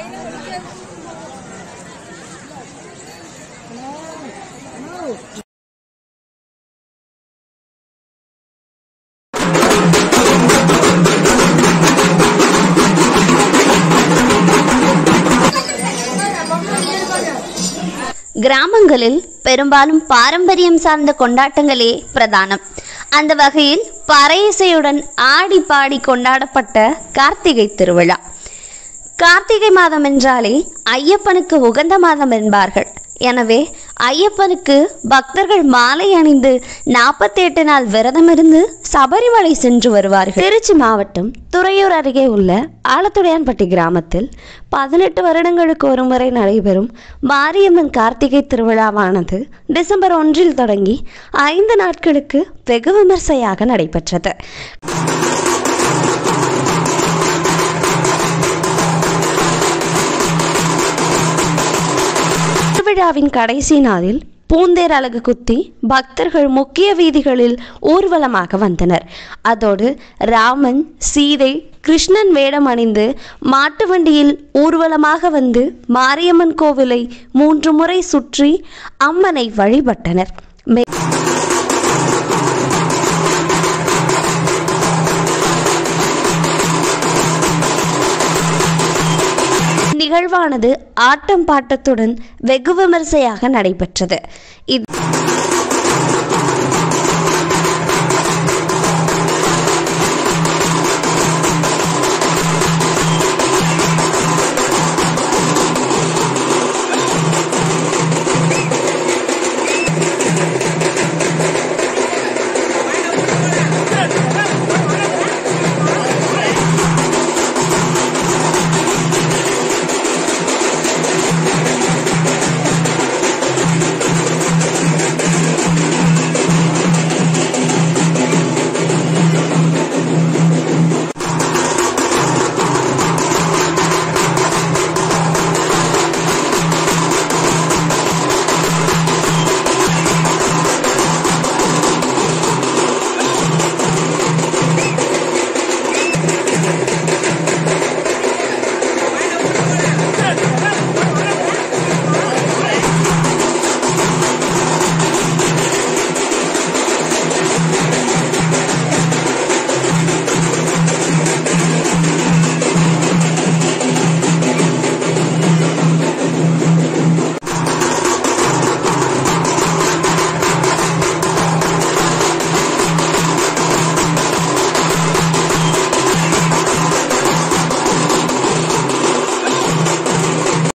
கிராமங்களில் பெரும்பாலும் பாரம்பரியம் சார்ந்த கொண்டாட்டங்களே பிரதானம் அந்த வகையில் பறை இசையுடன் ஆடி பாடி கொண்டாடப்பட்ட கார்த்திகை திருவிழா கார்த்திகை மாதம் என்றாலே ஐயப்பனுக்கு உகந்த மாதம் என்பார்கள் எனவே ஐயப்பனுக்கு பக்தர்கள் மாலை அணிந்து நாற்பத்தி எட்டு நாள் விரதம் இருந்து சபரிமலை சென்று வருவார்கள் திருச்சி மாவட்டம் துறையூர் அருகே உள்ள ஆலத்துடையான்பட்டி கிராமத்தில் பதினெட்டு வருடங்களுக்கு ஒரு முறை நடைபெறும் மாரியம்மன் கார்த்திகை திருவிழாவானது டிசம்பர் ஒன்றில் தொடங்கி ஐந்து நாட்களுக்கு வெகு விமர்சையாக நடைபெற்றது திருவிழாவின் கடைசி நாளில் பூந்தேர் அலகு குத்தி பக்தர்கள் முக்கிய வீதிகளில் ஊர்வலமாக வந்தனர் அதோடு ராமன் சீதை கிருஷ்ணன் வேடம் அணிந்து மாட்டு வண்டியில் ஊர்வலமாக வந்து மாரியம்மன் கோவிலை மூன்று முறை சுற்றி அம்மனை வழிபட்டனர் மே- நிகழ்வானது ஆட்டம் பாட்டத்துடன் வெகு விமர்சையாக நடைபெற்றது இது